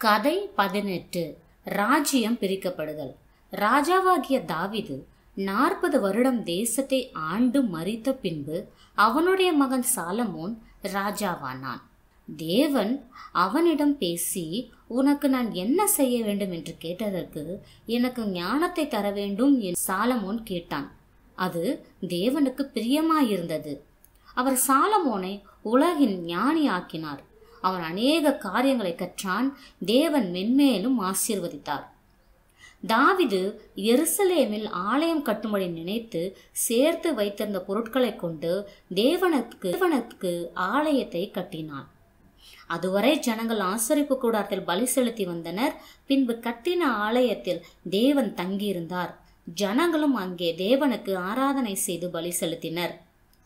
கதை பதினெட்டு ராஜ்யம் பிரிக்கப்படுதல் ராஜாவாகிய தாவிது நாற்பது வருடம் தேசத்தை ஆண்டு மறித்த பின்பு அவனுடைய மகன் சாலமோன் ராஜாவானான் தேவன் அவனிடம் பேசி உனக்கு நான் என்ன செய்ய வேண்டும் என்று கேட்டதற்கு எனக்கு ஞானத்தை தர வேண்டும் என்று சாலமோன் கேட்டான் அது தேவனுக்கு பிரியமாயிருந்தது அவர் சாலமோனை உலகின் ஞானியாக்கினார் அவன் அநேக காரியங்களை கற்றான் தேவன் மென்மேலும் ஆசீர்வதித்தார் தாவிது எருசலேமில் ஆலயம் கட்டும்படி நினைத்து சேர்த்து வைத்திருந்த பொருட்களை கொண்டு தேவனுக்கு தேவனுக்கு ஆலயத்தை கட்டினான் அதுவரை ஜனங்கள் ஆசரிப்பு கூடாரத்தில் பலி செலுத்தி வந்தனர் பின்பு கட்டின ஆலயத்தில் தேவன் தங்கியிருந்தார் ஜனங்களும் அங்கே தேவனுக்கு ஆராதனை செய்து பலி செலுத்தினர்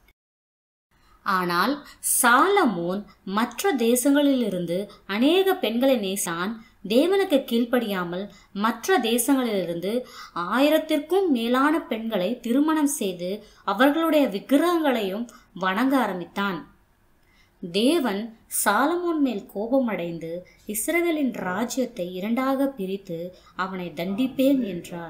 ஆனால் சாலமோன் மற்ற தேசங்களிலிருந்து அநேக பெண்களை நேசான் தேவனுக்கு கீழ்ப்படியாமல் மற்ற தேசங்களிலிருந்து ஆயிரத்திற்கும் மேலான பெண்களை திருமணம் செய்து அவர்களுடைய விக்கிரகங்களையும் வணங்க ஆரம்பித்தான் தேவன் சாலமோன் மேல் கோபமடைந்து இஸ்ரவேலின் ராஜ்யத்தை இரண்டாக பிரித்து அவனை தண்டிப்பேன் என்றார்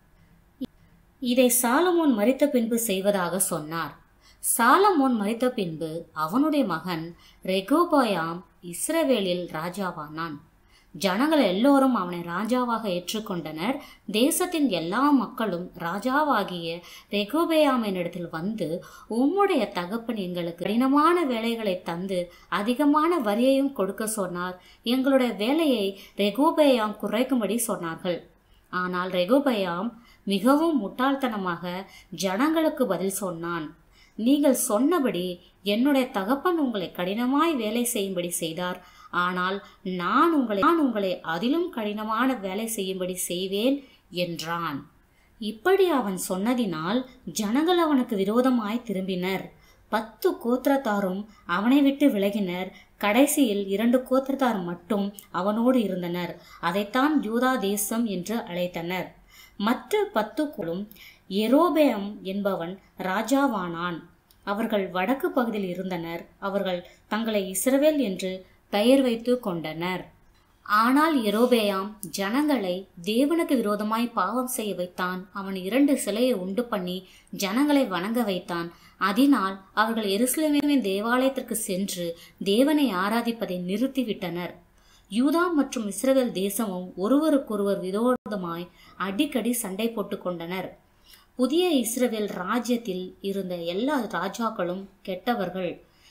இதை சாலமோன் மறித்த பின்பு செய்வதாக சொன்னார் சாலமோன் மறித்த பின்பு அவனுடைய மகன் ரெகோபயாம் இஸ்ரவேலில் ராஜாவானான் ஜனங்கள் எல்லோரும் அவனை ராஜாவாக ஏற்றுக்கொண்டனர் தேசத்தின் எல்லா மக்களும் ராஜாவாகிய ரெகோபயாமினிடத்தில் வந்து உம்முடைய தகப்பன் எங்களுக்கு கடினமான வேலைகளை தந்து அதிகமான வரியையும் கொடுக்க சொன்னார் எங்களுடைய வேலையை ரெகோபயாம் குறைக்கும்படி சொன்னார்கள் ஆனால் ரெகோபயாம் மிகவும் முட்டாள்தனமாக ஜனங்களுக்கு பதில் சொன்னான் நீங்கள் சொன்னபடி என்னுடைய தகப்பன் உங்களை கடினமாய் வேலை செய்யும்படி செய்தார் ஆனால் நான் உங்களை நான் உங்களை அதிலும் கடினமான வேலை செய்யும்படி செய்வேன் என்றான் இப்படி அவன் சொன்னதினால் ஜனங்கள் அவனுக்கு விரோதமாய் திரும்பினர் பத்து கோத்திரத்தாரும் அவனை விட்டு விலகினர் கடைசியில் இரண்டு கோத்திரத்தார் மட்டும் அவனோடு இருந்தனர் அதைத்தான் யூதா தேசம் என்று அழைத்தனர் மற்ற பத்து குழும் எரோபேம் என்பவன் ராஜாவானான் அவர்கள் வடக்கு பகுதியில் இருந்தனர் அவர்கள் தங்களை இஸ்ரவேல் என்று பெயர் வைத்து கொண்டனர் ஆனால் எரோபேயாம் ஜனங்களை தேவனுக்கு விரோதமாய் பாவம் செய்ய வைத்தான் அவன் இரண்டு சிலையை உண்டு பண்ணி ஜனங்களை வணங்க வைத்தான் அதனால் அவர்கள் எருசலேமின் தேவாலயத்திற்கு சென்று தேவனை ஆராதிப்பதை நிறுத்திவிட்டனர் யூதா மற்றும் இஸ்ரவேல் தேசமும் ஒருவருக்கொருவர் விரோதமாய் அடிக்கடி சண்டை போட்டு கொண்டனர் புதிய இஸ்ரவேல் ராஜ்யத்தில் இருந்த எல்லா ராஜாக்களும் கெட்டவர்கள்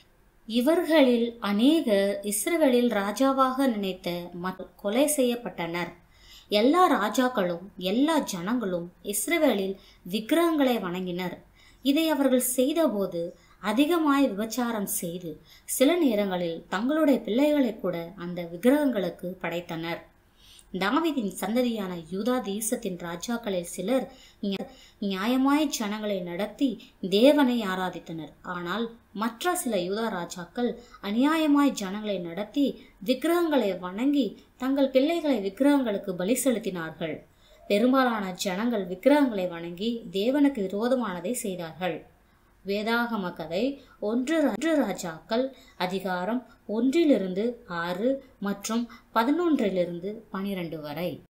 இவர்களில் அநேகர் இஸ்ரவேலில் ராஜாவாக நினைத்த கொலை செய்யப்பட்டனர் எல்லா ராஜாக்களும் எல்லா ஜனங்களும் இஸ்ரவேலில் விக்கிரகங்களை வணங்கினர் இதை அவர்கள் செய்தபோது அதிகமாய் விபச்சாரம் செய்து சில நேரங்களில் தங்களுடைய பிள்ளைகளை கூட அந்த விக்கிரகங்களுக்கு படைத்தனர் தாவிதின் சந்ததியான யூதா தேசத்தின் ராஜாக்களில் சிலர் நியாயமாய் ஜனங்களை நடத்தி தேவனை ஆராதித்தனர் ஆனால் மற்ற சில யூதா ராஜாக்கள் அநியாயமாய் ஜனங்களை நடத்தி விக்கிரகங்களை வணங்கி தங்கள் பிள்ளைகளை விக்கிரகங்களுக்கு பலி செலுத்தினார்கள் பெரும்பாலான ஜனங்கள் விக்கிரகங்களை வணங்கி தேவனுக்கு விரோதமானதை செய்தார்கள் வேதாகம கதை ஒன்று ஒன்று ராஜாக்கள் அதிகாரம் ஒன்றிலிருந்து ஆறு மற்றும் பதினொன்றிலிருந்து பனிரெண்டு வரை